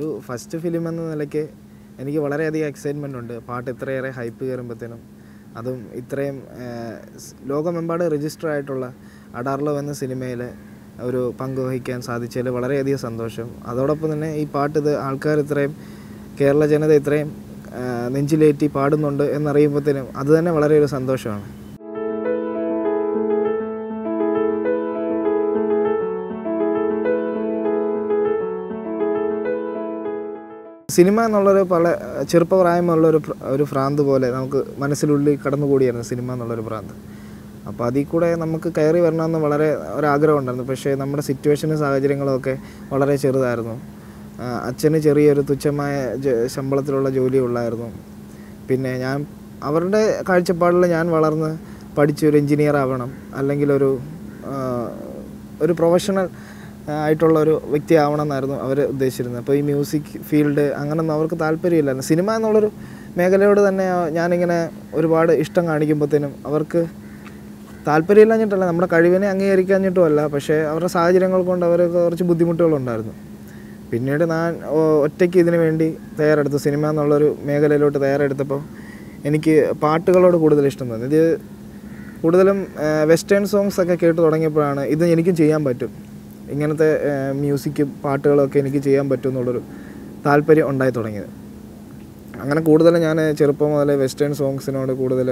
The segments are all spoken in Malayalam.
ഒരു ഫസ്റ്റ് ഫിലിം എന്ന നിലയ്ക്ക് എനിക്ക് വളരെയധികം എക്സൈറ്റ്മെൻ്റ് ഉണ്ട് പാട്ട് ഇത്രയേറെ ഹൈപ്പ് കയറുമ്പോഴത്തേനും അതും ഇത്രയും ഏഹ്, സ് ലോകമെമ്പാട് രജിസ്റ്റർ ആയിട്ടുള്ള അഡാർലോ എന്ന സിനിമയിൽ ഒരു പങ്ക് വഹിക്കാൻ സാധിച്ചതിൽ വളരെയധികം സന്തോഷം അതോടൊപ്പം തന്നെ ഈ പാട്ട് ഇത് ആൾക്കാർ ഇത്രയും കേരള ജനത ഇത്രയും ഏഹ്, നെഞ്ചിലേറ്റി പാടുന്നുണ്ട് എന്നറിയുമ്പോഴത്തേനും അത് തന്നെ വളരെ ഒരു സന്തോഷമാണ് സിനിമ എന്നുള്ളൊരു പല ചെറുപ്പപ്രായമുള്ളൊരു പ്ര- ഒരു ഭ്രാന്ത് പോലെ നമുക്ക് മനസ്സിനുള്ളിൽ കടന്നുകൂടിയായിരുന്നു സിനിമ എന്നുള്ളൊരു ഭ്രാന്ത് അപ്പോൾ അതിൽ കൂടെ നമുക്ക് കയറി വരണമെന്ന് വളരെ ഒരാഗ്രഹം ഉണ്ടായിരുന്നു പക്ഷേ നമ്മുടെ സിറ്റുവേഷനും സാഹചര്യങ്ങളും ഒക്കെ വളരെ ചെറുതായിരുന്നു ആ, അച്ഛന് ചെറിയൊരു തുച്ഛമായ ജ- ശമ്പളത്തിലുള്ള ജോലി ഉള്ളായിരുന്നു പിന്നെ ഞാൻ അവരുടെ കാഴ്ചപ്പാടിൽ ഞാൻ വളർന്ന് പഠിച്ച് ഒരു എഞ്ചിനീയർ ആവണം അല്ലെങ്കിൽ ഒരു ആ, ഒരു പ്രൊഫഷണൽ ആയിട്ടുള്ള ഒരു വ്യക്തി ആവണം എന്നായിരുന്നു അവർ ഉദ്ദേശിച്ചിരുന്നത് അപ്പോൾ ഈ മ്യൂസിക് ഫീൽഡ് അങ്ങനൊന്നും അവർക്ക് താല്പര്യമില്ലായിരുന്നു സിനിമ എന്നുള്ളൊരു മേഖലയോട് തന്നെ ഞാനിങ്ങനെ ഒരുപാട് ഇഷ്ടം കാണിക്കുമ്പോഴത്തേനും അവർക്ക് താല്പര്യമില്ലാഞ്ഞിട്ടല്ല നമ്മുടെ കഴിവിനെ അംഗീകരിക്കാഞ്ഞിട്ടും അല്ല പക്ഷേ അവരുടെ സാഹചര്യങ്ങൾ കൊണ്ട് അവർക്ക് കുറച്ച് ബുദ്ധിമുട്ടുകളുണ്ടായിരുന്നു പിന്നീട് ഞാൻ ഒ- ഒറ്റയ്ക്ക് ഇതിനു വേണ്ടി തയ്യാറെടുത്തു സിനിമ എന്നുള്ളൊരു മേഖലയിലോട്ട് തയ്യാറെടുത്തപ്പോൾ എനിക്ക് പാട്ടുകളോട് കൂടുതൽ ഇഷ്ടം തോന്നി ഇത് കൂടുതലും വെസ്റ്റേൺ സോങ്സ് ഒക്കെ കേട്ട് തുടങ്ങിയപ്പോഴാണ് ഇത് എനിക്കും ചെയ്യാൻ പറ്റും ഇങ്ങനത്തെ മ്യൂസിക്കും പാട്ടുകളും ഒക്കെ എനിക്ക് ചെയ്യാൻ പറ്റും എന്നുള്ളൊരു താല്പര്യം ഉണ്ടായി തുടങ്ങിയത് അങ്ങനെ കൂടുതൽ ഞാൻ ചെറുപ്പം മുതൽ വെസ്റ്റേൺ സോങ്സിനോട് കൂടുതൽ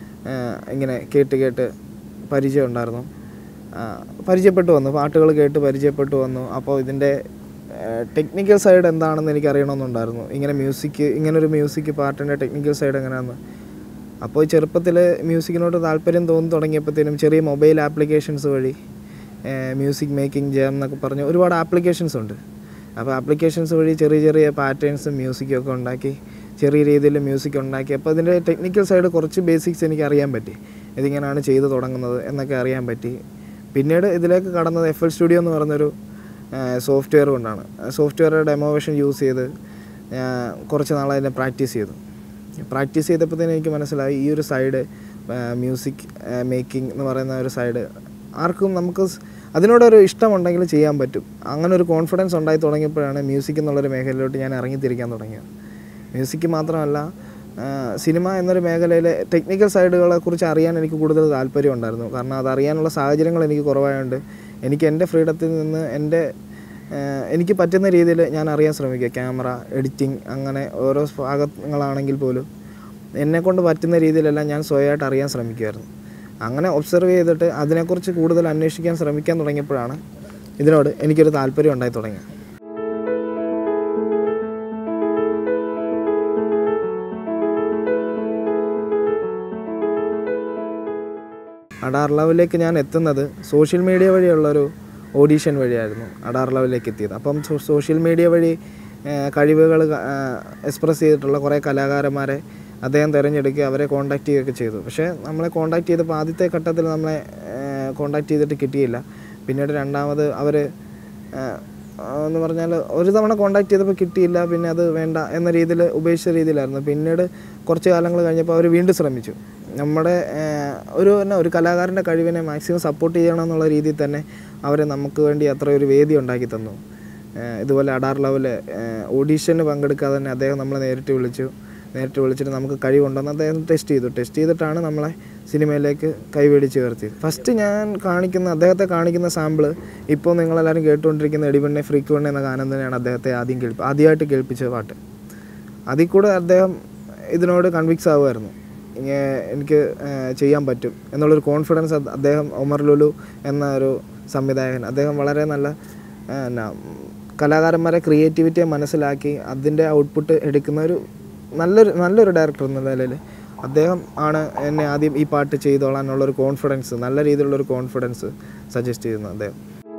ഇങ്ങനെ കേട്ട് കേട്ട് പരിചയം ഉണ്ടായിരുന്നു ആ, പരിചയപ്പെട്ടു വന്നു പാട്ടുകൾ കേട്ട് പരിചയപ്പെട്ടു വന്നു അപ്പോൾ ഇതിൻ്റെ ടെക്നിക്കൽ സൈഡ് എന്താണെന്ന് എനിക്ക് അറിയണമെന്നുണ്ടായിരുന്നു ഇങ്ങനെ മ്യൂസിക് ഇങ്ങനൊരു മ്യൂസിക് പാട്ടിൻ്റെ ടെക്നിക്കൽ സൈഡ് എങ്ങനെയാണെന്ന് അപ്പോൾ ചെറുപ്പത്തിൽ മ്യൂസിക്കിനോട് താല്പര്യം തോന്നി തുടങ്ങിയപ്പോഴത്തേനും ചെറിയ മൊബൈൽ ആപ്ലിക്കേഷൻസ് വഴി മ്യൂസിക് മേക്കിംഗ് ജാം എന്നൊക്കെ പറഞ്ഞ് ഒരുപാട് ആപ്ലിക്കേഷൻസ് ഉണ്ട് അപ്പോൾ ആപ്ലിക്കേഷൻസ് വഴി ചെറിയ ചെറിയ പാറ്റേൺസും മ്യൂസിക്കും ഒക്കെ ഉണ്ടാക്കി ചെറിയ രീതിയിൽ മ്യൂസിക് ഉണ്ടാക്കി അപ്പോൾ അതിൻ്റെ ടെക്നിക്കൽ സൈഡ് കുറച്ച് ബേസിക്സ് എനിക്ക് അറിയാൻ പറ്റി ഇതിങ്ങനെയാണ് ചെയ്തു തുടങ്ങുന്നത് എന്നൊക്കെ അറിയാൻ പറ്റി പിന്നീട് ഇതിലേക്ക് കടന്നത് എഫ് എൽ സ്റ്റുഡിയോ എന്ന് പറഞ്ഞൊരു സോഫ്റ്റ്വെയർ കൊണ്ടാണ് സോഫ്റ്റ്വെയർ ഡെമോവേഷൻ യൂസ് ചെയ്ത് ഞാൻ കുറച്ച് നാൾ അതിനെ പ്രാക്ടീസ് ചെയ്തു പ്രാക്ടീസ് ചെയ്തപ്പോഴത്തേനും എനിക്ക് മനസ്സിലായി ഈ ഒരു സൈഡ് മ്യൂസിക് മേക്കിംഗ് എന്ന് പറയുന്ന ഒരു സൈഡ് ആർക്കും നമുക്ക് സ് അതിനോടൊരു ഇഷ്ടമുണ്ടെങ്കിൽ ചെയ്യാൻ പറ്റും അങ്ങനെ ഒരു കോൺഫിഡൻസ് ഉണ്ടായി തുടങ്ങിയപ്പോഴാണ് മ്യൂസിക് എന്നുള്ളൊരു മേഖലയിലോട്ട് ഞാൻ ഇറങ്ങിത്തിരിക്കാൻ തുടങ്ങിയത് മ്യൂസിക് മാത്രമല്ല ആ, സിനിമ എന്നൊരു മേഖലയിലെ ടെക്നിക്കൽ സൈഡുകളെ കുറിച്ച് അറിയാൻ എനിക്ക് കൂടുതൽ താല്പര്യം ഉണ്ടായിരുന്നു കാരണം അത് അറിയാനുള്ള സാഹചര്യങ്ങൾ എനിക്ക് കുറവായതുകൊണ്ട് എനിക്ക് എൻ്റെ ഫ്രീഡത്തിൽ നിന്ന് എൻ്റെ ആ, എനിക്ക് പറ്റുന്ന രീതിയിൽ ഞാൻ അറിയാൻ ശ്രമിക്കുക ക്യാമറ എഡിറ്റിംഗ് അങ്ങനെ ഓരോ ഭാഗങ്ങളാണെങ്കിൽ പോലും എന്നെക്കൊണ്ട് പറ്റുന്ന രീതിയിലെല്ലാം ഞാൻ സ്വയമായിട്ട് അറിയാൻ ശ്രമിക്കുമായിരുന്നു അങ്ങനെ ഒബ്സർവ് ചെയ്തിട്ട് അതിനെക്കുറിച്ച് കൂടുതൽ അന്വേഷിക്കാൻ ശ്രമിക്കാൻ തുടങ്ങിയപ്പോഴാണ് ഇതിനോട് എനിക്കൊരു താല്പര്യം ഉണ്ടായി തുടങ്ങിയത് അഡാർ ലവിലേക്ക് ഞാൻ എത്തുന്നത് സോഷ്യൽ മീഡിയ വഴിയുള്ളൊരു ഓഡീഷൻ വഴിയായിരുന്നു അഡാർ ലവിലേക്ക് എത്തിയത് അപ്പം സോ- സോഷ്യൽ മീഡിയ വഴി കഴിവുകൾ എക്സ്പ്രസ് ചെയ്തിട്ടുള്ള കുറേ കലാകാരന്മാരെ അദ്ദേഹം തിരഞ്ഞെടുക്കുക അവരെ കോൺടാക്റ്റ് ചെയ്യുകയൊക്കെ ചെയ്തു പക്ഷേ നമ്മളെ കോൺടാക്റ്റ് ചെയ്തപ്പോൾ ആദ്യത്തെ ഘട്ടത്തിൽ നമ്മളെ കോൺടാക്റ്റ് ചെയ്തിട്ട് കിട്ടിയില്ല പിന്നീട് രണ്ടാമത് അവർ എന്ന് പറഞ്ഞാൽ ഒരു തവണ കോൺടാക്ട് ചെയ്തപ്പോൾ കിട്ടിയില്ല പിന്നെ അത് വേണ്ട എന്ന രീതിയിൽ ഉപേക്ഷിച്ച രീതിയിലായിരുന്നു പിന്നീട് കുറച്ച് കാലങ്ങൾ കഴിഞ്ഞപ്പോൾ അവർ വീണ്ടും ശ്രമിച്ചു നമ്മുടെ ഏഹ്, ഒരു തന്നെ ഒരു കലാകാരൻ്റെ കഴിവിനെ മാക്സിമം സപ്പോർട്ട് ചെയ്യണം എന്നുള്ള രീതിയിൽ തന്നെ അവർ നമുക്ക് വേണ്ടി അത്ര ഒരു വേദി ഉണ്ടാക്കി തന്നു ഏഹ്, ഇതുപോലെ അഡാർ ലെവൽ ഓഡീഷന് പങ്കെടുക്കാതെ തന്നെ അദ്ദേഹം നമ്മളെ നേരിട്ട് വിളിച്ചു നേരിട്ട് വിളിച്ചിട്ട് നമുക്ക് കഴിവുണ്ടെന്ന് അദ്ദേഹം ടെസ്റ്റ് ചെയ്തു ടെസ്റ്റ് ചെയ്തിട്ടാണ് നമ്മളെ സിനിമയിലേക്ക് കൈവേടിച്ച് ഉയർത്തിയത് ഫസ്റ്റ് ഞാൻ കാണിക്കുന്ന അദ്ദേഹത്തെ കാണിക്കുന്ന സാമ്പിൾ ഇപ്പോൾ നിങ്ങളെല്ലാവരും കേട്ടുകൊണ്ടിരിക്കുന്ന എടിവണ്ണെ ഫ്രീക്വണ്ണെ എന്ന ഗാനം തന്നെയാണ് അദ്ദേഹത്തെ ആദ്യം കേൾപ്പി ആദ്യമായിട്ട് കേൾപ്പിച്ച പാട്ട് അതിൽ കൂടെ അദ്ദേഹം ഇതിനോട് കൺവിക്സ് ആവുമായിരുന്നു ഇങ്ങനെ എനിക്ക് ഏഹ്, ചെയ്യാൻ പറ്റും എന്നുള്ളൊരു കോൺഫിഡൻസ് അദ്ദേഹം ഒമർ ലുലു എന്ന ഒരു സംവിധായകൻ അദ്ദേഹം വളരെ നല്ല ഏഹ്, എന്നാ കലാകാരന്മാരെ ക്രിയേറ്റിവിറ്റിയെ മനസ്സിലാക്കി അതിൻ്റെ ഔട്ട്പുട്ട് എടുക്കുന്ന ഒരു നല്ലൊരു നല്ലൊരു ഡയറക്ടർ എന്ന നിലയിൽ അദ്ദേഹം ആണ് എന്നെ ആദ്യം ഈ പാട്ട് ചെയ്തോളാനുള്ളൊരു കോൺഫിഡൻസ് നല്ല രീതിയിലുള്ളൊരു കോൺഫിഡൻസ് സജസ്റ്റ് ചെയ്യുന്നത് അദ്ദേഹം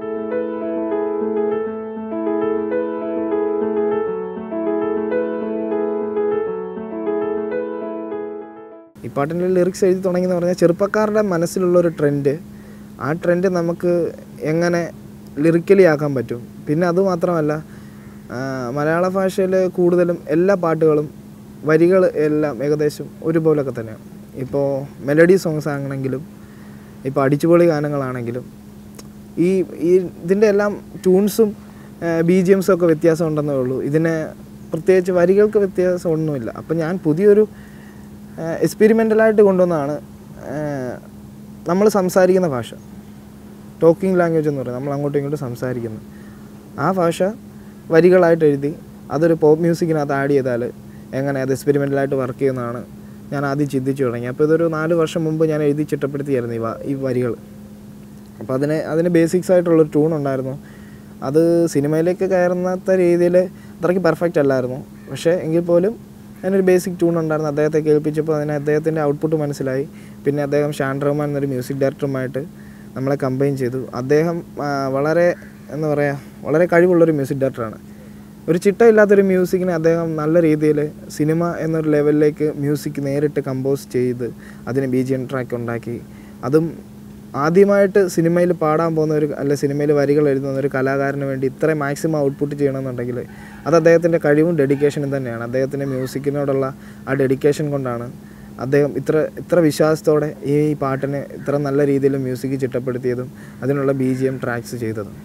ഈ പാട്ടിൻ്റെ ലിറിക്സ് എഴുതി തുടങ്ങി എന്ന് പറഞ്ഞാൽ ചെറുപ്പക്കാരുടെ മനസ്സിലുള്ളൊരു ട്രെൻഡ് ആ ട്രെൻഡ് നമുക്ക് എങ്ങനെ ലിറിക്കലി ആക്കാൻ പറ്റും പിന്നെ അതുമാത്രമല്ല ആ, മലയാള ഭാഷയിൽ കൂടുതലും എല്ലാ പാട്ടുകളും വരികൾ എല്ലാം ഏകദേശം ഒരുപോലൊക്കെ തന്നെയാണ് ഇപ്പോൾ മെലഡി സോങ്സ് ആണെങ്കിലും ഇപ്പോൾ അടിച്ചുപൊളി ഗാനങ്ങളാണെങ്കിലും ഈ ഈ ഇതിൻ്റെ എല്ലാം ട്യൂൺസും ബി ജി എംസും ഒക്കെ വ്യത്യാസം ഉണ്ടെന്നേ ഉള്ളൂ ഇതിന് പ്രത്യേകിച്ച് വരികൾക്ക് വ്യത്യാസം ഒന്നുമില്ല അപ്പം ഞാൻ പുതിയൊരു എക്സ്പെരിമെൻ്റലായിട്ട് കൊണ്ടുവന്നതാണ് നമ്മൾ സംസാരിക്കുന്ന ഭാഷ ടോക്കിംഗ് ലാംഗ്വേജ് എന്ന് പറയുന്നത് നമ്മൾ അങ്ങോട്ടും ഇങ്ങോട്ടും സംസാരിക്കുന്നത് ആ ഭാഷ വരികളായിട്ട് എഴുതി അതൊരു പോപ്പ് മ്യൂസിക്കിനകത്ത് ആഡ് ചെയ്താൽ എങ്ങനെ അത് എക്സ്പെരിമെൻ്റലായിട്ട് വർക്ക് ചെയ്യുന്നതാണ് ഞാൻ ആദ്യം ചിന്തിച്ചു തുടങ്ങി അപ്പോൾ ഇതൊരു നാല് വർഷം മുമ്പ് ഞാൻ എഴുതി ചിട്ടപ്പെടുത്തിയായിരുന്നു ഈ വ- ഈ വരികൾ അപ്പോൾ അതിന് അതിന് ബേസിക്സ് ആയിട്ടുള്ളൊരു ട്യൂൺ ഉണ്ടായിരുന്നു അത് സിനിമയിലേക്ക് കയറുന്നത്ത രീതിയിൽ അത്രയ്ക്ക് പെർഫെക്റ്റ് അല്ലായിരുന്നു പക്ഷേ എങ്കിൽ പോലും അതിനൊരു ബേസിക് ട്യൂൺ ഉണ്ടായിരുന്നു അദ്ദേഹത്തെ കേൾപ്പിച്ചപ്പോൾ അതിന് അദ്ദേഹത്തിൻ്റെ ഔട്ട്പുട്ട് മനസ്സിലായി പിന്നെ അദ്ദേഹം ഷാൻ റഹ്മാൻ എന്നൊരു മ്യൂസിക് ഡയറക്ടറുമായിട്ട് നമ്മളെ കമ്പൈൻ ചെയ്തു അദ്ദേഹം ആ, വളരെ എന്താ പറയുക വളരെ കഴിവുള്ളൊരു മ്യൂസിക് ഡയറക്ടറാണ് ഒരു ചിട്ടയില്ലാത്തൊരു മ്യൂസിക്കിനെ അദ്ദേഹം നല്ല രീതിയിൽ സിനിമ എന്നൊരു ലെവലിലേക്ക് മ്യൂസിക് നേരിട്ട് കമ്പോസ് ചെയ്ത് അതിന് ബി ജി എം ട്രാക്ക് ഉണ്ടാക്കി അതും ആദ്യമായിട്ട് സിനിമയിൽ പാടാൻ പോകുന്ന ഒരു അല്ലെ സിനിമയിൽ വരികൾ എഴുതുന്ന ഒരു കലാകാരന് വേണ്ടി ഇത്ര മാക്സിമം ഔട്ട്പുട്ട് ചെയ്യണമെന്നുണ്ടെങ്കിൽ അത് അദ്ദേഹത്തിൻ്റെ കഴിവും ഡെഡിക്കേഷനും തന്നെയാണ് അദ്ദേഹത്തിൻ്റെ മ്യൂസിക്കിനോടുള്ള ആ ഡെഡിക്കേഷൻ കൊണ്ടാണ് അദ്ദേഹം ഇത്ര ഇത്ര വിശ്വാസത്തോടെ ഈ പാട്ടിനെ ഇത്ര നല്ല രീതിയിൽ മ്യൂസിക് ചിട്ടപ്പെടുത്തിയതും അതിനുള്ള ബി ജി എം ട്രാക്സ് ചെയ്തതും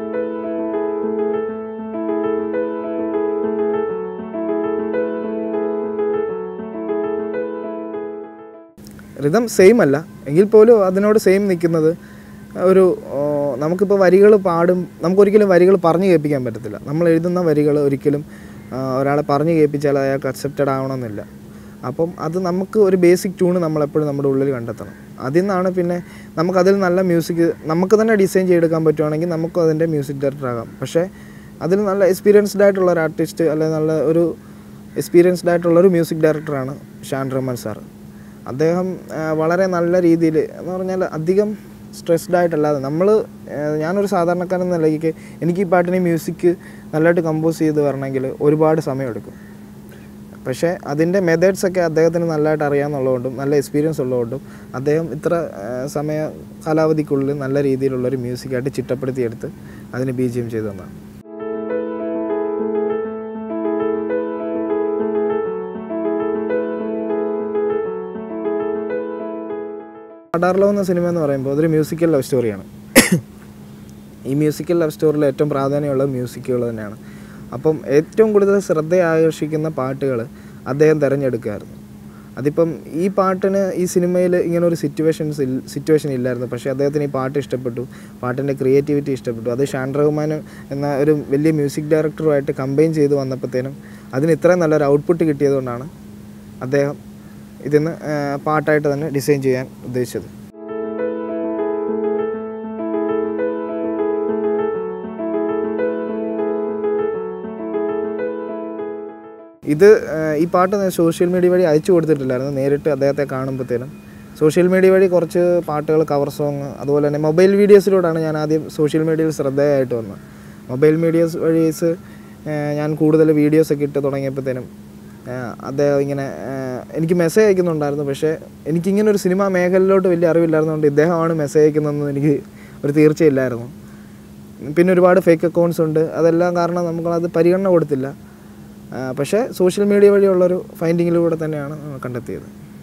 റിതം സെയിം അല്ല എങ്കിൽ പോലും അതിനോട് സെയിം നിൽക്കുന്നത് ഒരു ഓ, നമുക്കിപ്പോൾ വരികൾ പാടും നമുക്കൊരിക്കലും വരികൾ പറഞ്ഞു കേൾപ്പിക്കാൻ പറ്റത്തില്ല നമ്മൾ എഴുതുന്ന വരികൾ ഒരിക്കലും ആ, ഒരാളെ പറഞ്ഞു കേൾപ്പിച്ചാൽ അയാൾക്ക് അക്സെപ്റ്റഡ് ആവണമെന്നില്ല അപ്പം അത് നമുക്ക് ഒരു ബേസിക് ട്യൂണ് നമ്മളെപ്പോഴും നമ്മുടെ ഉള്ളിൽ കണ്ടെത്തണം അതിൽ നിന്നാണ് പിന്നെ നമുക്കതിൽ നല്ല മ്യൂസിക് നമുക്ക് തന്നെ ഡിസൈൻ ചെയ്തെടുക്കാൻ പറ്റുവാണെങ്കിൽ നമുക്കും അതിൻ്റെ മ്യൂസിക് ഡയറക്ടർ ആകാം പക്ഷേ അതിൽ നല്ല എക്സ്പീരിയൻസ്ഡ് ആയിട്ടുള്ള ഒരു ആർട്ടിസ്റ്റ് അല്ലെങ്കിൽ നല്ല ഒരു എക്സ്പീരിയൻസ്ഡ് ആയിട്ടുള്ള ഒരു മ്യൂസിക് ഡയറക്ടറാണ് ഷാൻ റഹ്മാൻ സാർ അദ്ദേഹം ആ, വളരെ നല്ല രീതിയിൽ എന്ന് പറഞ്ഞാൽ അധികം സ്ട്രെസ്ഡ് ആയിട്ടല്ലാതെ നമ്മൾ ഞാനൊരു സാധാരണക്കാരൻ എന്ന നിലയ്ക്ക് എനിക്ക് ഈ പാട്ടിന് മ്യൂസിക് നല്ലതായിട്ട് കമ്പോസ് ചെയ്ത് വരണമെങ്കിൽ ഒരുപാട് സമയമെടുക്കും പക്ഷേ അതിൻ്റെ മെത്തേഡ്സ് ഒക്കെ അദ്ദേഹത്തിന് നല്ലതായിട്ട് അറിയാമെന്നുള്ളതുകൊണ്ടും നല്ല എക്സ്പീരിയൻസ് ഉള്ളതുകൊണ്ടും അദ്ദേഹം ഇത്ര ആ, സമയ കാലാവധിക്കുള്ളിൽ നല്ല രീതിയിലുള്ളൊരു മ്യൂസിക്കായിട്ട് ചിട്ടപ്പെടുത്തിയെടുത്ത് അതിന് ബി ജി എം ചെയ്തു തന്നതാണ് അഡാർലോ എന്ന സിനിമ എന്ന് പറയുമ്പോൾ അതൊരു മ്യൂസിക്കൽ ലവ് സ്റ്റോറിയാണ് ഈ മ്യൂസിക്കൽ ലവ് സ്റ്റോറിയിൽ ഏറ്റവും പ്രാധാന്യമുള്ളത് മ്യൂസിക്കുകൾ തന്നെയാണ് അപ്പം ഏറ്റവും കൂടുതൽ ശ്രദ്ധ ആകർഷിക്കുന്ന പാട്ടുകൾ അദ്ദേഹം തിരഞ്ഞെടുക്കുമായിരുന്നു അതിപ്പം ഈ പാട്ടിന് ഈ സിനിമയിൽ ഇങ്ങനെ ഒരു സിറ്റുവേഷൻസ് സിറ്റുവേഷൻ ഇല്ലായിരുന്നു പക്ഷേ അദ്ദേഹത്തിന് ഈ പാട്ട് ഇഷ്ടപ്പെട്ടു പാട്ടിൻ്റെ ക്രിയേറ്റിവിറ്റി ഇഷ്ടപ്പെട്ടു അത് ഷാൻ റഹ്മാൻ എന്ന ഒരു വലിയ മ്യൂസിക് ഡയറക്ടറുമായിട്ട് കമ്പൈൻ ചെയ്ത് വന്നപ്പോഴത്തേനും അതിന് ഇത്രയും നല്ലൊരു ഔട്ട്പുട്ട് കിട്ടിയതുകൊണ്ടാണ് അദ്ദേഹം ഇതിന്ന് ആ, പാട്ടായിട്ട് തന്നെ ഡിസൈൻ ചെയ്യാൻ ഉദ്ദേശിച്ചത് ഇത് ആ, ഈ പാട്ട് ഞാൻ സോഷ്യൽ മീഡിയ വഴി അയച്ചു കൊടുത്തിട്ടില്ലായിരുന്നു നേരിട്ട് അദ്ദേഹത്തെ കാണുമ്പോഴത്തേനും സോഷ്യൽ മീഡിയ വഴി കുറച്ച് പാട്ടുകൾ കവർ സോങ് അതുപോലെ തന്നെ മൊബൈൽ വീഡിയോസിലൂടെയാണ് ഞാൻ ആദ്യം സോഷ്യൽ മീഡിയയിൽ ശ്രദ്ധേയമായിട്ട് വന്നത് മൊബൈൽ മീഡിയസ് വഴീസ് ഞാൻ കൂടുതൽ വീഡിയോസൊക്കെ ഇട്ട് തുടങ്ങിയപ്പോഴത്തേനും ആ, അദ്ദേഹം ഇങ്ങനെ ആ, എനിക്ക് മെസ്സേജ് അയക്കുന്നുണ്ടായിരുന്നു പക്ഷേ എനിക്കിങ്ങനെ ഒരു സിനിമ മേഖലയിലോട്ട് വലിയ അറിവില്ലായിരുന്നതുകൊണ്ട് ഇദ്ദേഹമാണ് മെസ്സേജ് അയക്കുന്നതെന്ന് എനിക്ക് ഒരു തീർച്ചയില്ലായിരുന്നു പിന്നെ ഒരുപാട് ഫേക്ക് അക്കൗണ്ട്സ് ഉണ്ട് അതെല്ലാം കാരണം നമ്മളത് പരിഗണന കൊടുത്തില്ല ആ, പക്ഷേ സോഷ്യൽ മീഡിയ വഴിയുള്ളൊരു ഫൈൻഡിങ്ങിലൂടെ തന്നെയാണ് നമ്മൾ കണ്ടെത്തിയത്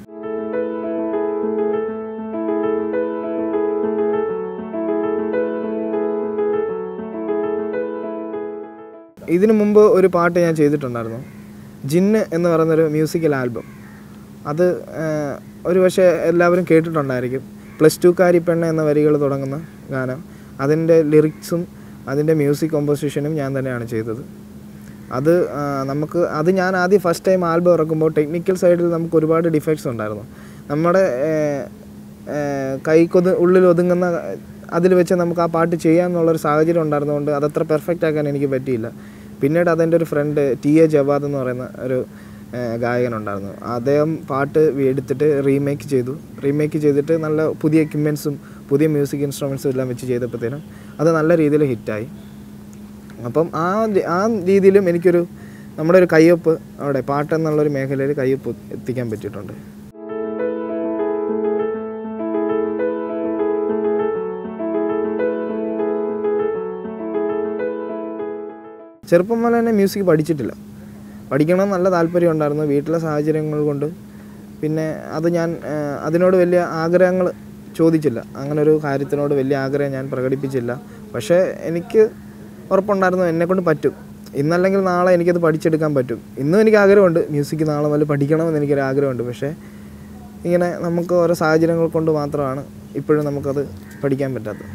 ഇതിനു മുമ്പ് ഒരു പാട്ട് ഞാൻ ചെയ്തിട്ടുണ്ടായിരുന്നു ജിന്ന് എന്ന് പറയുന്നൊരു മ്യൂസിക്കൽ ആൽബം അത് ആ, ഒരു പക്ഷേ എല്ലാവരും കേട്ടിട്ടുണ്ടായിരിക്കും പ്ലസ് ടു കാരി പെണ്ണ എന്ന വരികൾ തുടങ്ങുന്ന ഗാനം അതിൻ്റെ ലിറിക്സും അതിൻ്റെ മ്യൂസിക് കോമ്പോസിഷനും ഞാൻ തന്നെയാണ് ചെയ്തത് അത് ആ, നമുക്ക് അത് ഞാൻ ആദ്യം ഫസ്റ്റ് ടൈം ആൽബം ഇറക്കുമ്പോൾ ടെക്നിക്കൽ സൈഡിൽ നമുക്ക് ഒരുപാട് ഡിഫക്ട്സ് ഉണ്ടായിരുന്നു നമ്മുടെ കൈക്കൊത് ഉള്ളിൽ ഒതുങ്ങുന്ന അതിൽ വെച്ച് നമുക്ക് ആ പാട്ട് ചെയ്യാമെന്നുള്ളൊരു സാഹചര്യം ഉണ്ടായിരുന്നതുകൊണ്ട് അതത്ര പെർഫെക്റ്റ് ആക്കാൻ എനിക്ക് പറ്റിയില്ല പിന്നീട് അതെൻ്റെ ഒരു ഫ്രണ്ട് ടി എ ജവാദ് എന്ന് പറയുന്ന ഒരു ആ, ഗായകനുണ്ടായിരുന്നു അദ്ദേഹം പാട്ട് എടുത്തിട്ട് റീമേക്ക് ചെയ്തു റീമേക്ക് ചെയ്തിട്ട് നല്ല പുതിയ എക്യുപ്മെൻസും പുതിയ മ്യൂസിക് ഇൻസ്ട്രുമെൻസും എല്ലാം വെച്ച് ചെയ്തപ്പോഴത്തേനും അത് നല്ല രീതിയിൽ ഹിറ്റായി അപ്പം ആ രി- ആ രീതിയിലും എനിക്കൊരു നമ്മുടെ ഒരു കയ്യൊപ്പ് അവിടെ പാട്ടെന്നുള്ളൊരു മേഖലയിൽ കയ്യൊപ്പ് എത്തിക്കാൻ പറ്റിയിട്ടുണ്ട് ചെറുപ്പം മുതൽ തന്നെ മ്യൂസിക് പഠിച്ചിട്ടില്ല പഠിക്കണം നല്ല താല്പര്യം ഉണ്ടായിരുന്നു വീട്ടിലെ സാഹചര്യങ്ങൾ കൊണ്ട് പിന്നെ അത് ഞാൻ ആ, അതിനോട് വലിയ ആഗ്രഹങ്ങൾ ചോദിച്ചില്ല അങ്ങനെ ഒരു കാര്യത്തിനോട് വലിയ ആഗ്രഹം ഞാൻ പ്രകടിപ്പിച്ചില്ല പക്ഷേ എനിക്ക് ഉറപ്പുണ്ടായിരുന്നു എന്നെക്കൊണ്ട് പറ്റും ഇന്നല്ലെങ്കിൽ നാളെ എനിക്കത് പഠിച്ചെടുക്കാൻ പറ്റും ഇന്നും എനിക്ക് ആഗ്രഹമുണ്ട് മ്യൂസിക് നാളെ മുതൽ പഠിക്കണമെന്ന് എനിക്കൊരു ആഗ്രഹമുണ്ട് പക്ഷേ ഇങ്ങനെ നമുക്ക് ഓരോ സാഹചര്യങ്ങൾ കൊണ്ട് മാത്രമാണ് ഇപ്പോഴും നമുക്കത് പഠിക്കാൻ പറ്റാത്തത്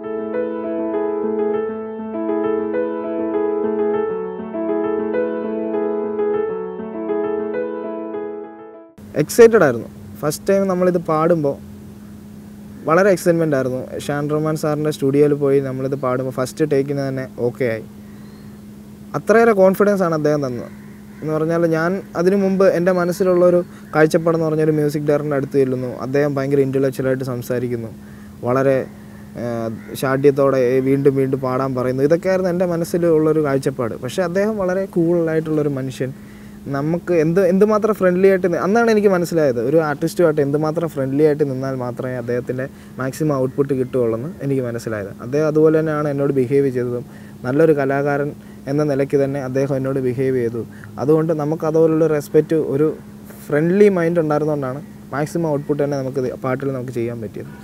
എക്സൈറ്റഡ് ആയിരുന്നു ഫസ്റ്റ് ടൈം നമ്മളിത് പാടുമ്പോൾ വളരെ എക്സൈറ്റ്മെൻ്റ് ആയിരുന്നു ഷാൻ റഹ്മാൻ സാറിൻ്റെ സ്റ്റുഡിയോയിൽ പോയി നമ്മളിത് പാടുമ്പോൾ ഫസ്റ്റ് ടേക്കിന് തന്നെ ഓക്കെ ആയി അത്രയേറെ കോൺഫിഡൻസ് ആണ് അദ്ദേഹം തന്നത് എന്ന് പറഞ്ഞാൽ ഞാൻ അതിനു മുമ്പ് എൻ്റെ മനസ്സിലുള്ളൊരു കാഴ്ചപ്പാടെന്ന് പറഞ്ഞൊരു മ്യൂസിക് ഡയറക്ടറിൻ്റെ അടുത്ത് ചെല്ലുന്നു അദ്ദേഹം ഭയങ്കര ഇൻ്റലക്ച്വലായിട്ട് സംസാരിക്കുന്നു വളരെ ആ, ശാഠ്യത്തോടെ "ഏയ് വീണ്ടും വീണ്ടും പാടാൻ പറയുന്നു ഇതൊക്കെയായിരുന്നു എൻ്റെ മനസ്സിലുള്ളൊരു കാഴ്ചപ്പാട് പക്ഷേ അദ്ദേഹം വളരെ കൂളായിട്ടുള്ളൊരു മനുഷ്യൻ നമുക്ക് എന്ത് എന്തുമാത്രം ഫ്രണ്ട്ലി ആയിട്ട് നി- അന്നാണ് എനിക്ക് മനസ്സിലായത് ഒരു ആർട്ടിസ്റ്റുമായിട്ട് എന്തുമാത്രം ഫ്രണ്ട്ലി ആയിട്ട് നിന്നാൽ മാത്രമേ അദ്ദേഹത്തിൻ്റെ മാക്സിമം ഔട്ട്പുട്ട് കിട്ടുകയുള്ളൂ എന്ന് എനിക്ക് മനസ്സിലായത് അദ്ദേഹം അതുപോലെ തന്നെയാണ് എന്നോട് ബിഹേവ് ചെയ്തതും നല്ലൊരു കലാകാരൻ എന്ന നിലയ്ക്ക് തന്നെ അദ്ദേഹം എന്നോട് ബിഹേവ് ചെയ്തു അതുകൊണ്ട് നമുക്ക് അതുപോലുള്ള റെസ്പെക്റ്റ് ഒരു ഫ്രണ്ട്ലി മൈൻഡ് ഉണ്ടായിരുന്നുകൊണ്ടാണ് മാക്സിമം ഔട്ട്പുട്ട് തന്നെ നമുക്ക് ഇത് പാട്ടിൽ നമുക്ക് ചെയ്യാൻ പറ്റിയത്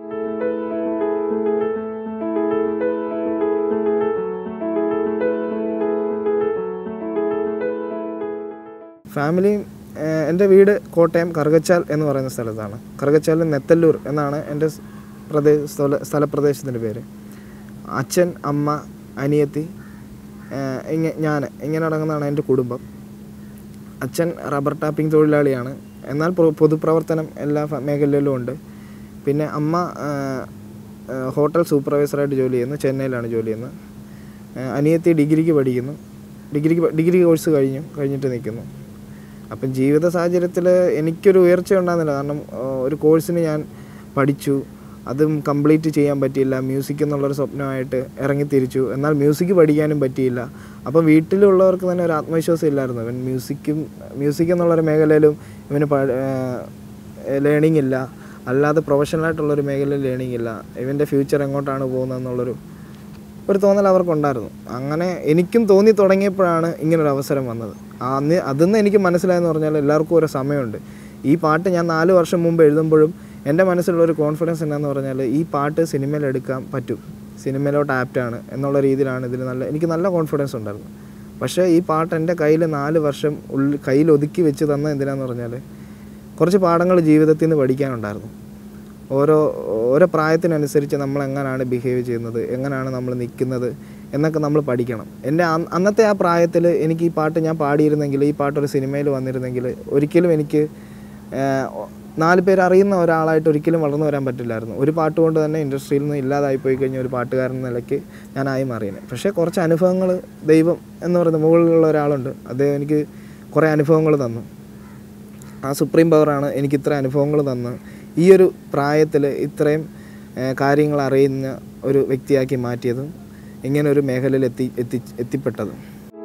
ഫാമിലിയും ഏഹ്, എൻ്റെ വീട് കോട്ടയം കറുകച്ചാൽ എന്ന് പറയുന്ന സ്ഥലത്താണ് കറുകച്ചാലിൽ നെത്തല്ലൂർ എന്നാണ് എൻ്റെ സ് പ്രദേശ സ്ഥല സ്ഥലപ്രദേശത്തിൻ്റെ പേര് അച്ഛൻ അമ്മ അനിയത്തി ഏഹ്, ഇങ്ങ ഞാൻ ഇങ്ങനെ അടങ്ങുന്നതാണ് എൻ്റെ കുടുംബം അച്ഛൻ റബ്ബർ ടാപ്പിംഗ് തൊഴിലാളിയാണ് എന്നാൽ പൊ- പൊതുപ്രവർത്തനം എല്ലാ ഫ- മേഖലയിലും ഉണ്ട് പിന്നെ അമ്മ ഏഹ്, ഏഹ്, ഹോട്ടൽ സൂപ്പർവൈസറായിട്ട് ജോലി ചെയ്യുന്നു ചെന്നൈയിലാണ് ജോലി ചെയ്യുന്നത് ഏഹ്, അനിയത്തി ഡിഗ്രിക്ക് പഠിക്കുന്നു ഡിഗ്രിക്ക് പ- ഡിഗ്രി കോഴ്സ് കഴിഞ്ഞു കഴിഞ്ഞിട്ട് നിൽക്കുന്നു അപ്പം ജീവിത സാഹചര്യത്തിൽ എനിക്കൊരു ഉയർച്ച ഉണ്ടാകുന്നില്ല കാരണം ഏഹ്, ഒരു കോഴ്സിന് ഞാൻ പഠിച്ചു അതും കംപ്ലീറ്റ് ചെയ്യാൻ പറ്റിയില്ല മ്യൂസിക് എന്നുള്ളൊരു സ്വപ്നമായിട്ട് ഇറങ്ങി തിരിച്ചു എന്നാൽ മ്യൂസിക് പഠിക്കാനും പറ്റിയില്ല അപ്പം വീട്ടിലുള്ളവർക്ക് തന്നെ ഒരു ആത്മവിശ്വാസം ഇല്ലായിരുന്നു ഇവൻ മ്യൂസിക്കും മ്യൂസിക് എന്നുള്ളൊരു മേഖലയിലും ഇവന് ലേണിംഗ് ഇല്ല അല്ലാതെ പ്രൊഫഷണലായിട്ടുള്ളൊരു മേഖലയിൽ ലേണിംഗ് ഇല്ല ഇവൻ്റെ ഫ്യൂച്ചർ എങ്ങോട്ടാണ് പോകുന്നതെന്നുള്ളൊരു ഒരു തോന്നൽ അവർക്കുണ്ടായിരുന്നു അങ്ങനെ എനിക്കും തോന്നി തുടങ്ങിയപ്പോഴാണ് ഇങ്ങനൊരു അവസരം വന്നത് അന്ന് അതിന്ന് എനിക്ക് മനസ്സിലായെന്ന് പറഞ്ഞാൽ എല്ലാവർക്കും ഒരു സമയമുണ്ട് ഈ പാട്ട് ഞാൻ നാല് വർഷം മുമ്പ് എഴുതുമ്പോഴും എൻ്റെ മനസ്സിലുള്ള ഒരു കോൺഫിഡൻസ് എന്താണെന്ന് പറഞ്ഞാൽ ഈ പാട്ട് സിനിമയിൽ എടുക്കാൻ പറ്റും സിനിമയിലോട്ട് ആപ്റ്റാണ് എന്നുള്ള രീതിയിലാണ് ഇതിൽ നല്ല എനിക്ക് നല്ല കോൺഫിഡൻസ് ഉണ്ടായിരുന്നു പക്ഷേ ഈ പാട്ട് എൻ്റെ കയ്യിൽ നാല് വർഷം ഉള്ളിൽ കയ്യിൽ ഒതുക്കി വെച്ച് തന്ന എന്തിനാന്ന് പറഞ്ഞാൽ കുറച്ച് പാഠങ്ങൾ ജീവിതത്തിൽ നിന്ന് പഠിക്കാനുണ്ടായിരുന്നു ഓരോ ഓരോ പ്രായത്തിനനുസരിച്ച് നമ്മൾ എങ്ങനെയാണ് ബിഹേവ് ചെയ്യുന്നത് എങ്ങനെയാണ് നമ്മൾ നിൽക്കുന്നത് എന്നൊക്കെ നമ്മൾ പഠിക്കണം എൻ്റെ അന്ന് അന്നത്തെ ആ പ്രായത്തിൽ എനിക്ക് ഈ പാട്ട് ഞാൻ പാടിയിരുന്നെങ്കിൽ ഈ പാട്ട് ഒരു സിനിമയിൽ വന്നിരുന്നെങ്കിൽ ഒരിക്കലും എനിക്ക് ഏഹ്, നാല് പേര് അറിയുന്ന ഒരാളായിട്ട് ഒരിക്കലും വളർന്നു വരാൻ പറ്റില്ലായിരുന്നു ഒരു പാട്ട് കൊണ്ട് തന്നെ ഇൻഡസ്ട്രിയിൽ നിന്ന് ഇല്ലാതായി പോയി കഴിഞ്ഞ ഒരു പാട്ടുകാരൻ എന്ന നിലയ്ക്ക് ഞാനായി മാറിയത് പക്ഷേ കുറച്ച് അനുഭവങ്ങൾ ദൈവം എന്ന് പറയുന്ന മുകളിലുള്ള ഒരാളുണ്ട് അദ്ദേഹം എനിക്ക് കുറേ അനുഭവങ്ങൾ തന്നു ആ സുപ്രീം പവറാണ് എനിക്ക് ഇത്ര അനുഭവങ്ങൾ തന്ന് ഈ ഒരു പ്രായത്തിൽ ഇത്രയും ഏഹ്, കാര്യങ്ങൾ അറിയുന്ന ഒരു വ്യക്തിയാക്കി മാറ്റിയതും ഇങ്ങനെ ഒരു മേഖലയിൽ എത്തി എത്തി എത്തിപ്പെട്ടതും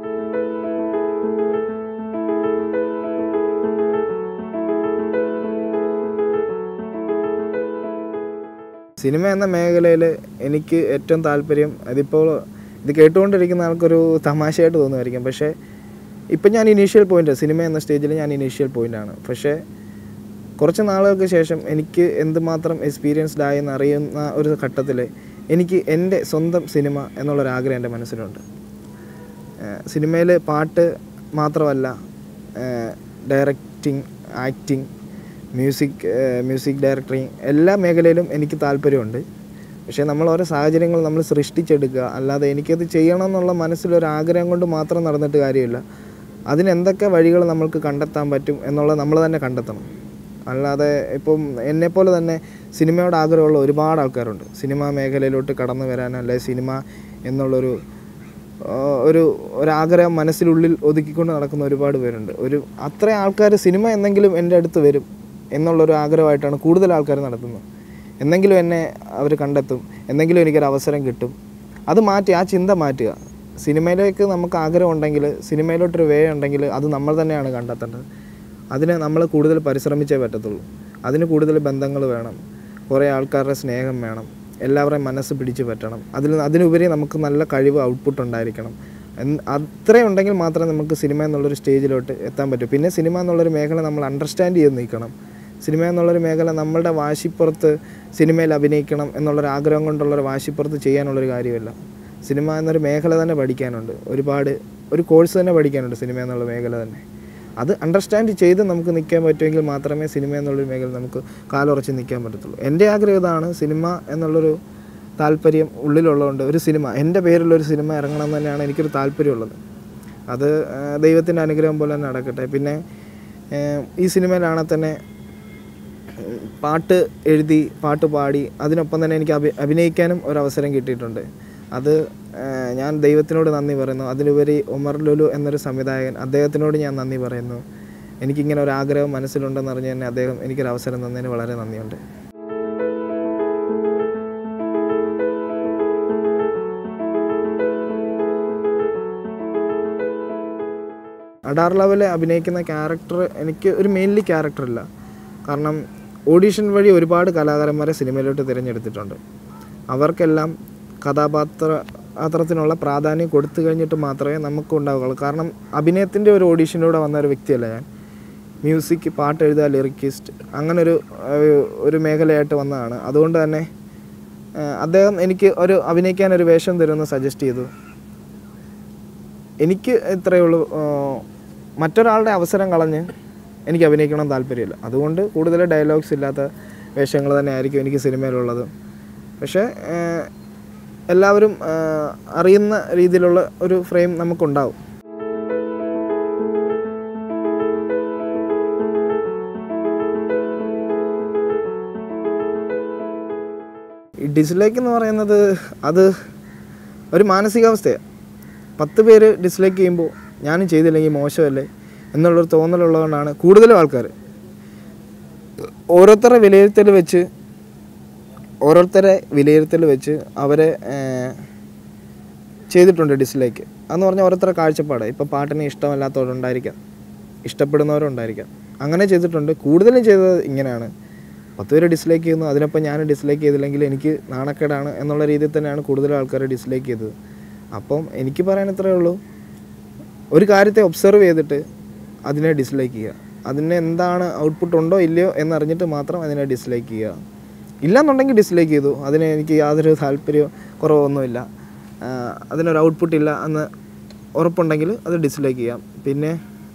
സിനിമ എന്ന മേഖലയിൽ എനിക്ക് ഏറ്റവും താല്പര്യം അതിപ്പോൾ ഇത് കേട്ടുകൊണ്ടിരിക്കുന്ന ആൾക്കൊരു തമാശയായിട്ട് തോന്നുമായിരിക്കും പക്ഷേ ഇപ്പം ഞാൻ ഇനീഷ്യൽ പോയിന്റ് സിനിമ എന്ന സ്റ്റേജിൽ ഞാൻ ഇനീഷ്യൽ പോയിന്റാണ് പക്ഷേ കുറച്ച് നാളുകൾക്ക് ശേഷം എനിക്ക് എന്തുമാത്രം എക്സ്പീരിയൻസ്ഡ് ആയെന്ന് അറിയുന്ന ഒരു ഘട്ടത്തിൽ എനിക്ക് എൻ്റെ സ്വന്തം സിനിമ എന്നുള്ളൊരാഗ്രഹം എൻ്റെ മനസ്സിലുണ്ട് സിനിമയിൽ പാട്ട് മാത്രമല്ല directing acting music music directoring എല്ലാ മേഖലയിലും എനിക്ക് താല്പര്യമുണ്ട് പക്ഷേ നമ്മൾ ഓരോ സാഹചര്യങ്ങൾ നമ്മൾ സൃഷ്ടിച്ചെടുക്കുക അല്ലാതെ എനിക്കത് ചെയ്യണം എന്നുള്ള മനസ്സിലൊരു ആഗ്രഹം കൊണ്ട് മാത്രം നടന്നിട്ട് കാര്യമില്ല അതിന് എന്തൊക്കെ വഴികൾ നമ്മൾക്ക് കണ്ടെത്താൻ പറ്റും എന്നുള്ളത് നമ്മൾ തന്നെ കണ്ടെത്തണം അല്ലാതെ ഇപ്പം എന്നെപ്പോലെ തന്നെ സിനിമയോട് ആഗ്രഹമുള്ള ഒരുപാട് ആൾക്കാരുണ്ട് സിനിമാ മേഖലയിലോട്ട് കടന്നു വരാൻ അല്ലെ സിനിമ എന്നുള്ളൊരു ആ, ഒരു ഒരാഗ്രഹം മനസ്സിലുള്ളിൽ ഒതുക്കിക്കൊണ്ട് നടക്കുന്ന ഒരുപാട് പേരുണ്ട് ഒരു അത്രയും ആൾക്കാർ സിനിമ എന്നെങ്കിലും എൻ്റെ അടുത്ത് വരും എന്നുള്ളൊരു ആഗ്രഹമായിട്ടാണ് കൂടുതൽ ആൾക്കാർ നടത്തുന്നത് എന്നെങ്കിലും എന്നെ അവർ കണ്ടെത്തും എന്തെങ്കിലും എനിക്കൊരു അവസരം കിട്ടും അത് മാറ്റി ആ ചിന്ത മാറ്റുക സിനിമയിലേക്ക് നമുക്ക് ആഗ്രഹം ഉണ്ടെങ്കിൽ സിനിമയിലോട്ടൊരു വേ ഉണ്ടെങ്കിൽ അത് നമ്മൾ തന്നെയാണ് കണ്ടെത്തേണ്ടത് അതിന് നമ്മൾ കൂടുതൽ പരിശ്രമിച്ചേ പറ്റത്തുള്ളൂ അതിന് കൂടുതൽ ബന്ധങ്ങൾ വേണം കുറേ ആൾക്കാരുടെ സ്നേഹം വേണം എല്ലാവരുടെയും മനസ്സ് പിടിച്ചു പറ്റണം അതിൽ അതിനുപരി നമുക്ക് നല്ല കഴിവ് ഔട്ട്പുട്ട് ഉണ്ടായിരിക്കണം എന്ന് അത്രയും ഉണ്ടെങ്കിൽ മാത്രമേ നമുക്ക് സിനിമ എന്നുള്ളൊരു സ്റ്റേജിലോട്ട് എത്താൻ പറ്റൂ പിന്നെ സിനിമ എന്നുള്ളൊരു മേഖല നമ്മൾ അണ്ടർസ്റ്റാൻഡ് ചെയ്ത് നിൽക്കണം സിനിമ എന്നുള്ളൊരു മേഖല നമ്മളുടെ വാശിപ്പുറത്ത് സിനിമയിൽ അഭിനയിക്കണം എന്നുള്ളൊരു ആഗ്രഹം കൊണ്ടുള്ളൊരു വാശിപ്പുറത്ത് ചെയ്യാനുള്ളൊരു കാര്യമല്ല സിനിമ എന്നൊരു മേഖല തന്നെ പഠിക്കാനുണ്ട് ഒരുപാട് ഒരു കോഴ്സ് തന്നെ പഠിക്കാനുണ്ട് സിനിമ എന്നുള്ള മേഖല തന്നെ അത് അണ്ടർസ്റ്റാൻഡ് ചെയ്ത് നമുക്ക് നിൽക്കാൻ പറ്റുമെങ്കിൽ മാത്രമേ സിനിമ എന്നുള്ളൊരു മേഖല നമുക്ക് കാലുറച്ച് നിൽക്കാൻ പറ്റത്തുള്ളൂ എൻ്റെ ആഗ്രഹം ഇതാണ് സിനിമ എന്നുള്ളൊരു താല്പര്യം ഉള്ളിലുള്ളതുകൊണ്ട് ഒരു സിനിമ എൻ്റെ പേരിലൊരു സിനിമ ഇറങ്ങണം എന്ന് തന്നെയാണ് എനിക്കൊരു താല്പര്യമുള്ളത് അത് ദൈവത്തിൻ്റെ അനുഗ്രഹം പോലെ തന്നെ നടക്കട്ടെ പിന്നെ ഏഹ്, ഈ സിനിമയിലാണെങ്കിൽ തന്നെ ഉം, പാട്ട് എഴുതി പാട്ട് പാടി അതിനൊപ്പം തന്നെ എനിക്ക് അഭി അഭിനയിക്കാനും ഒരവസരം കിട്ടിയിട്ടുണ്ട് അത് ഏഹ്, ഞാൻ ദൈവത്തിനോട് നന്ദി പറയുന്നു അതിലുപരി ഉമർ ലുലു എന്നൊരു സംവിധായകൻ അദ്ദേഹത്തിനോട് ഞാൻ നന്ദി പറയുന്നു എനിക്കിങ്ങനെ ഒരു ആഗ്രഹം മനസ്സിലുണ്ടെന്ന് അറിഞ്ഞ് തന്നെ അദ്ദേഹം എനിക്കൊരു അവസരം തന്നതിന് വളരെ നന്ദിയുണ്ട് അഡാർ ലെവലിൽ അഭിനയിക്കുന്ന ക്യാരക്ടർ എനിക്ക് ഒരു മെയിൻലി ക്യാരക്ടർ ഇല്ല കാരണം ഓഡീഷൻ വഴി ഒരുപാട് കലാകാരന്മാരെ സിനിമയിലോട്ട് തിരഞ്ഞെടുത്തിട്ടുണ്ട് അവർക്കെല്ലാം കഥാപാത്ര പാത്രത്തിനുള്ള പ്രാധാന്യം കൊടുത്തു കഴിഞ്ഞിട്ട് മാത്രമേ നമുക്ക് ഉണ്ടാവുകയുള്ളൂ കാരണം അഭിനയത്തിൻ്റെ ഒരു ഓഡീഷനിലൂടെ വന്ന ഒരു വ്യക്തിയല്ല ഞാൻ മ്യൂസിക് പാട്ട് എഴുതുക ലിറിക്കിസ്റ്റ് അങ്ങനൊരു ഏഹ്, ഒരു മേഖലയായിട്ട് വന്നതാണ് അതുകൊണ്ട് തന്നെ ഏഹ്, അദ്ദേഹം എനിക്ക് ഒരു അഭിനയിക്കാൻ ഒരു വേഷം തരുമെന്ന് സജസ്റ്റ് ചെയ്തു എനിക്ക് ഇത്രയേ ഉള്ളൂ ആഹ് മറ്റൊരാളുടെ അവസരം കളഞ്ഞ് എനിക്ക് അഭിനയിക്കണം എന്ന് താല്പര്യമില്ല അതുകൊണ്ട് കൂടുതൽ ഡയലോഗ്സ് ഇല്ലാത്ത വേഷങ്ങൾ തന്നെ ആയിരിക്കും എനിക്ക് സിനിമയിലുള്ളത് പക്ഷേ ആഹ് എല്ലാവരും ആഹ് അറിയുന്ന രീതിയിലുള്ള ഒരു ഫ്രെയിം നമുക്കുണ്ടാവും ഈ ഡിസ്ലൈക്ക് എന്ന് പറയുന്നത് അത് ഒരു മാനസികാവസ്ഥയാണ് പത്ത് പേര് ഡിസ്ലൈക്ക് ചെയ്യുമ്പോൾ ഞാനും ചെയ്തില്ലെങ്കിൽ മോശമല്ലേ എന്നുള്ളൊരു തോന്നലുള്ളതുകൊണ്ടാണ് കൂടുതലും ആൾക്കാർ ഓരോരുത്തരുടെ വിലയിരുത്തൽ വെച്ച് ഓരോരുത്തരെ വിലയിരുത്തൽ വെച്ച് അവരെ ഏഹ്, ചെയ്തിട്ടുണ്ട് ഡിസ്ലൈക്ക് അതെന്ന് പറഞ്ഞാൽ ഓരോരുത്തരുടെ കാഴ്ചപ്പാട് ഇപ്പം പാട്ടിനെ ഇഷ്ടമല്ലാത്തവരുണ്ടായിരിക്കാം ഇഷ്ടപ്പെടുന്നവരുണ്ടായിരിക്കാം അങ്ങനെ ചെയ്തിട്ടുണ്ട് കൂടുതലും ചെയ്തത് ഇങ്ങനെയാണ് പത്ത് പേര് ഡിസ്ലൈക്ക് ചെയ്യുന്നു അതിനൊപ്പം ഞാൻ ഡിസ്ലൈക്ക് ചെയ്തില്ലെങ്കിൽ എനിക്ക് നാണക്കേടാണ് എന്നുള്ള രീതിയിൽ തന്നെയാണ് കൂടുതൽ ആൾക്കാർ ഡിസ്ലൈക്ക് ചെയ്തത് അപ്പം എനിക്ക് പറയാൻ ഇത്രയേ ഉള്ളൂ ഒരു കാര്യത്തെ ഒബ്സർവ് ചെയ്തിട്ട് അതിനെ ഡിസ്ലൈക്ക് ചെയ്യുക അതിന് എന്താണ് ഔട്ട്പുട്ട് ഉണ്ടോ ഇല്ലയോ എന്നറിഞ്ഞിട്ട് മാത്രം അതിനെ ഡിസ്ലൈക്ക് ചെയ്യുക ഇല്ലെന്നുണ്ടെങ്കിൽ ഡിസ്ലൈക്ക് ചെയ്തു അതിന് എനിക്ക് യാതൊരു താല്പര്യമോ കുറവൊന്നുമില്ല ആഹ് അതിനൊരു ഔട്ട്പുട്ട് ഇല്ല എന്ന് ഉറപ്പുണ്ടെങ്കിൽ അത് ഡിസ്ലൈക്ക് ചെയ്യാം പിന്നെ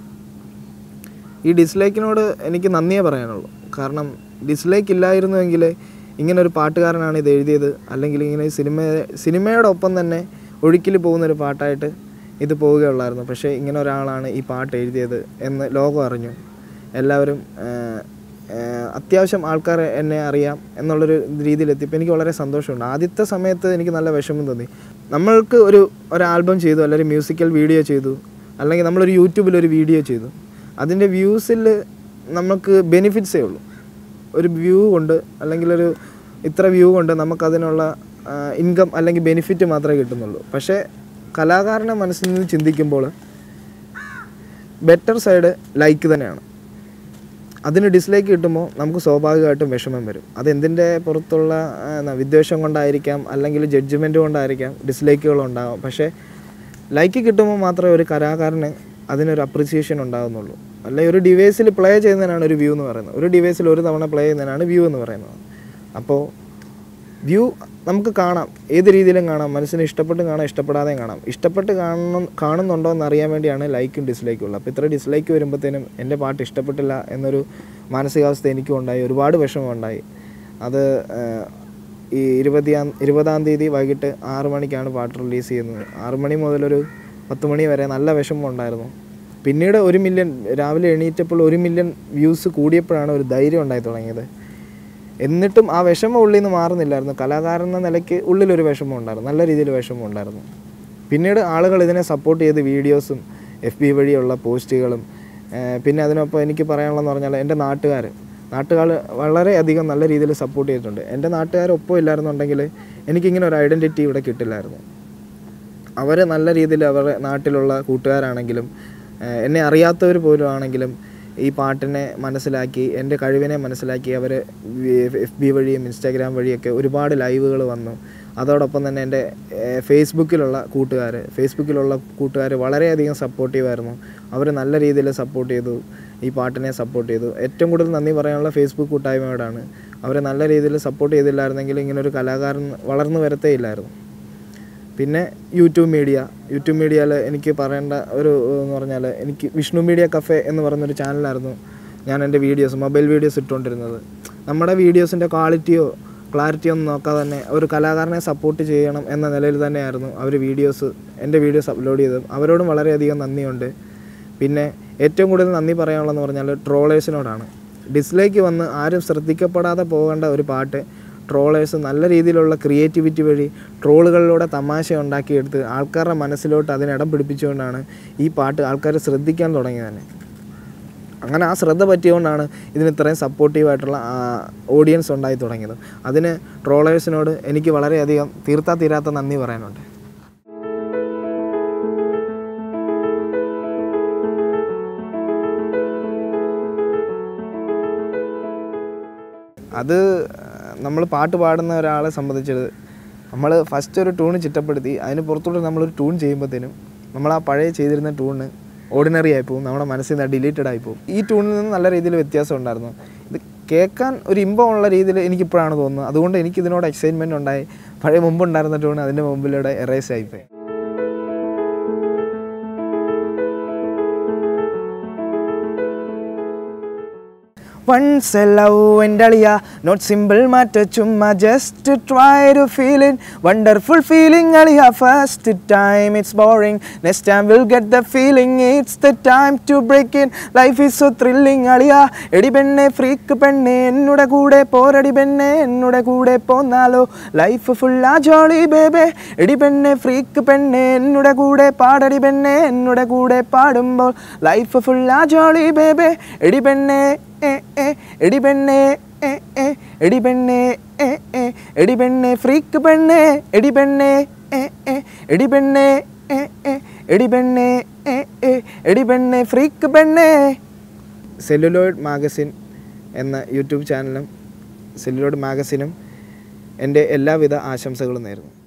ഈ ഡിസ്ലൈക്കിനോട് എനിക്ക് നന്ദിയേ പറയാനുള്ളൂ കാരണം ഡിസ്ലൈക്ക് ഇല്ലായിരുന്നുവെങ്കിൽ ഇങ്ങനെ ഒരു പാട്ടുകാരനാണ് ഇത് എഴുതിയത് അല്ലെങ്കിൽ ഇങ്ങനെ സിനിമ സിനിമയോടൊപ്പം തന്നെ ഒഴുക്കിൽ പോകുന്നൊരു പാട്ടായിട്ട് ഇത് പോവുകയുള്ളായിരുന്നു പക്ഷേ ഇങ്ങനെ ഒരാളാണ് ഈ പാട്ട് എഴുതിയത് എന്ന് ലോകം അറിഞ്ഞു എല്ലാവരും ആഹ്, ആഹ്, അത്യാവശ്യം ആൾക്കാർ എന്നെ അറിയാം എന്നുള്ളൊരു രീതിയിലെത്തിയപ്പോൾ എനിക്ക് വളരെ സന്തോഷമുണ്ട് ആദ്യത്തെ സമയത്ത് എനിക്ക് നല്ല വിഷമം തോന്നി നമ്മൾക്ക് ഒരു ഒരു ആൽബം ചെയ്തു അല്ലെങ്കിൽ മ്യൂസിക്കൽ വീഡിയോ ചെയ്തു അല്ലെങ്കിൽ നമ്മളൊരു യൂട്യൂബിൽ ഒരു വീഡിയോ ചെയ്തു അതിൻ്റെ വ്യൂസിൽ നമുക്ക് ബെനിഫിറ്റ്സേ ഉള്ളൂ ഒരു വ്യൂ കൊണ്ട് അല്ലെങ്കിൽ ഒരു ഇത്ര വ്യൂ കൊണ്ട് നമുക്കതിനുള്ള ഇൻകം അല്ലെങ്കിൽ ബെനിഫിറ്റ് മാത്രമേ കിട്ടുന്നുള്ളൂ പക്ഷേ കലാകാരനെ മനസ്സിൽ നിന്ന് ചിന്തിക്കുമ്പോൾ ബെറ്റർ സൈഡ് ലൈക്ക് തന്നെയാണ് അതിന് ഡിസ്ലൈക്ക് കിട്ടുമ്പോൾ നമുക്ക് സ്വാഭാവികമായിട്ടും വിഷമം വരും അതെന്തിൻ്റെ പുറത്തുള്ള ആ, എന്നാ, വിദ്വേഷം കൊണ്ടായിരിക്കാം അല്ലെങ്കിൽ ജഡ്ജ്മെൻറ്റ് കൊണ്ടായിരിക്കാം ഡിസ്ലൈക്കുകൾ ഉണ്ടാകും പക്ഷേ ലൈക്ക് കിട്ടുമ്പോൾ മാത്രമേ ഒരു കലാകാരന് അതിനൊരു അപ്രിസിയേഷൻ ഉണ്ടാകുന്നുള്ളൂ അല്ലെങ്കിൽ ഒരു ഡിവൈസിൽ പ്ലേ ചെയ്യുന്നതിനാണ് ഒരു വ്യൂ എന്ന് പറയുന്നത് ഒരു ഡിവൈസിൽ ഒരു തവണ പ്ലേ ചെയ്യുന്നതിനാണ് വ്യൂ എന്ന് പറയുന്നത് അപ്പോൾ വ്യൂ നമുക്ക് കാണാം ഏത് രീതിയിലും കാണാം മനസ്സിന് ഇഷ്ടപ്പെട്ട് കാണാം ഇഷ്ടപ്പെടാതെയും കാണാം ഇഷ്ടപ്പെട്ട് കാണണം കാണുന്നുണ്ടോ എന്ന് അറിയാൻ വേണ്ടിയാണ് ലൈക്കും ഡിസ്ലൈക്കും ഉള്ളത് അപ്പോൾ ഇത്ര ഡിസ്ലൈക്ക് വരുമ്പോഴത്തേനും എൻ്റെ പാട്ട് ഇഷ്ടപ്പെട്ടില്ല എന്നൊരു മാനസികാവസ്ഥ എനിക്കും ഉണ്ടായി ഒരുപാട് വിഷമം ഉണ്ടായി അത് ആഹ്, ഈ ഇരുപതാം ഇരുപതാം തീയതി വൈകിട്ട് ആറ് മണിക്കാണ് പാട്ട് റിലീസ് ചെയ്യുന്നത് ആറ് മണി മുതലൊരു പത്ത് മണി വരെ നല്ല വിഷമം ഉണ്ടായിരുന്നു പിന്നീട് ഒരു മില്യൺ രാവിലെ എണീറ്റപ്പോൾ ഒരു മില്യൺ വ്യൂസ് കൂടിയപ്പോഴാണ് ഒരു ധൈര്യം ഉണ്ടായി തുടങ്ങിയത് എന്നിട്ടും ആ വിഷമം ഉള്ളിൽ നിന്ന് മാറുന്നില്ലായിരുന്നു കലാകാരൻ എന്ന നിലയ്ക്ക് ഉള്ളിലൊരു വിഷമം ഉണ്ടായിരുന്നു നല്ല രീതിയിൽ വിഷമം ഉണ്ടായിരുന്നു പിന്നീട് ആളുകൾ ഇതിനെ സപ്പോർട്ട് ചെയ്ത് വീഡിയോസും എഫ് ബി വഴിയുള്ള പോസ്റ്റുകളും ഏഹ് പിന്നെ അതിനൊപ്പം എനിക്ക് പറയാനുള്ളതെന്ന് പറഞ്ഞാൽ എൻ്റെ നാട്ടുകാർ നാട്ടുകാർ വളരെയധികം നല്ല രീതിയിൽ സപ്പോർട്ട് ചെയ്തിട്ടുണ്ട് എൻ്റെ നാട്ടുകാരൊപ്പം ഇല്ലായിരുന്നുണ്ടെങ്കിൽ എനിക്കിങ്ങനെ ഒരു ഐഡൻറ്റിറ്റി ഇവിടെ കിട്ടില്ലായിരുന്നു അവർ നല്ല രീതിയിൽ അവരുടെ നാട്ടിലുള്ള കൂട്ടുകാരാണെങ്കിലും ഏഹ് എന്നെ അറിയാത്തവർ പോലും ആണെങ്കിലും ഈ പാട്ടിനെ മനസ്സിലാക്കി എൻ്റെ കഴിവിനെ മനസ്സിലാക്കി അവർ എഫ് ബി വഴിയും ഇൻസ്റ്റാഗ്രാം വഴിയൊക്കെ ഒരുപാട് ലൈവുകൾ വന്നു അതോടൊപ്പം തന്നെ എൻ്റെ ഏഹ് ഫേസ്ബുക്കിലുള്ള കൂട്ടുകാർ ഫേസ്ബുക്കിലുള്ള കൂട്ടുകാർ വളരെയധികം സപ്പോർട്ടീവായിരുന്നു അവർ നല്ല രീതിയിൽ സപ്പോർട്ട് ചെയ്തു ഈ പാട്ടിനെ സപ്പോർട്ട് ചെയ്തു ഏറ്റവും കൂടുതൽ നന്ദി പറയാനുള്ള ഫേസ്ബുക്ക് കൂട്ടായ്മയോടാണ് അവരെ നല്ല രീതിയിൽ സപ്പോർട്ട് ചെയ്തില്ലായിരുന്നെങ്കിൽ ഇങ്ങനെ ഒരു കലാകാരൻ വളർന്നു വരത്തേ ഇല്ലായിരുന്നു പിന്നെ യൂട്യൂബ് മീഡിയ യൂട്യൂബ് മീഡിയയിൽ എനിക്ക് പറയേണ്ട ഒരു എന്ന് പറഞ്ഞാൽ എനിക്ക് വിഷ്ണു മീഡിയ കഫേ എന്ന് പറയുന്നൊരു ചാനലായിരുന്നു ഞാൻ എൻ്റെ വീഡിയോസ് മൊബൈൽ വീഡിയോസ് ഇട്ടുകൊണ്ടിരുന്നത് നമ്മുടെ വീഡിയോസിൻ്റെ ക്വാളിറ്റിയോ ക്ലാരിറ്റിയോ ഒന്നും നോക്കാതെ തന്നെ ഒരു കലാകാരനെ സപ്പോർട്ട് ചെയ്യണം എന്ന നിലയിൽ തന്നെയായിരുന്നു അവർ വീഡിയോസ് എൻ്റെ വീഡിയോസ് അപ്ലോഡ് ചെയ്തത് അവരോടും വളരെയധികം നന്ദിയുണ്ട് പിന്നെ ഏറ്റവും കൂടുതൽ നന്ദി പറയാനുള്ളതെന്ന് പറഞ്ഞാൽ ട്രോളേഴ്സിനോടാണ് ഡിസ്ലൈക്ക് വന്ന് ആരും ശ്രദ്ധിക്കപ്പെടാതെ പോകേണ്ട ഒരു പാട്ട് ട്രോളേഴ്സ് നല്ല രീതിയിലുള്ള ക്രിയേറ്റിവിറ്റി വഴി ട്രോളുകളിലൂടെ തമാശ ഉണ്ടാക്കിയെടുത്ത് ആൾക്കാരുടെ മനസ്സിലോട്ട് അതിനിടം പിടിപ്പിച്ചുകൊണ്ടാണ് ഈ പാട്ട് ആൾക്കാർ ശ്രദ്ധിക്കാൻ തുടങ്ങിയത് തന്നെ അങ്ങനെ ആ ശ്രദ്ധ പറ്റിയുകൊണ്ടാണ് ഇതിന് ഇത്രയും സപ്പോർട്ടീവായിട്ടുള്ള ഓഡിയൻസ് ഉണ്ടായി തുടങ്ങിയത് അതിന് ട്രോളേഴ്സിനോട് എനിക്ക് വളരെയധികം തീർത്താ തീരാത്ത നന്ദി പറയാനുണ്ട് അത് നമ്മൾ പാട്ട് പാടുന്ന ഒരാളെ സംബന്ധിച്ചത് നമ്മൾ ഫസ്റ്റ് ഒരു ട്യൂൺ ചിട്ടപ്പെടുത്തി അതിന് പുറത്തോട്ട് നമ്മളൊരു ട്യൂൺ ചെയ്യുമ്പോഴത്തേനും നമ്മൾ ആ പഴയ ചെയ്തിരുന്ന ട്യൂണ് ഓർഡിനറി ആയിപ്പോവും നമ്മുടെ മനസ്സിൽ നിന്ന് ഡിലീറ്റഡ് ആയിപ്പോവും ഈ ട്യൂണിൽ നിന്ന് നല്ല രീതിയിൽ വ്യത്യാസം ഉണ്ടായിരുന്നു ഇത് കേൾക്കാൻ ഒരു ഇമ്പമുള്ള രീതിയിൽ എനിക്കിപ്പോഴാണ് തോന്നുന്നത് അതുകൊണ്ട് എനിക്കിതിനോട് എക്സൈറ്റ്മെൻറ്റ് ഉണ്ടായി പഴയ മുമ്പ് ഉണ്ടായിരുന്ന ട്യൂൺ അതിൻ്റെ മുമ്പിലൂടെ എറേസ് ആയിപ്പോയി Once a love and alia, not simple matter chumma, just to try to feel it. Wonderful feeling alia, first time it's boring, next time we'll get the feeling. It's the time to break in. Life is so thrilling alia. എടി പെണ്ണെ ഫ്രീക്ക് പെണ്ണെ എന്നുടെ കൂടെ പോരടി പെണ്ണെ എന്നുടെ കൂടെ പോന്നാലോ ലൈഫ് ഫുള്ളാ ജോളി ബേബേ എടി പെണ്ണെ ഫ്രീക്ക് പെണ്ണെ എന്നുടെ കൂടെ പാടടി പെണ്ണെ എന്നുടെ കൂടെ പാടുമ്പോൾ ലൈഫ് ഫുള്ളാ ജോളി ബേബേ എടി പെണ്ണെ എ എ എടി പെണ്ണെ എ എ എടി പെണ്ണെ എ എ എടി പെണ്ണെ ഫ്രീക്ക് പെണ്ണെ എടി പെണ്ണെ എ എ എടി പെണ്ണെ എ എ എടി പെണ്ണെ എ എ എടി പെണ്ണെ ഫ്രീക്ക് പെണ്ണെ സെല്ലുലോയിഡ് മാഗസിൻ എന്ന യൂട്യൂബ് ചാനലും സെല്ലുലോയിഡ് മാഗസിനും എൻ്റെ എല്ലാവിധ ആശംസകളും നേരുന്നു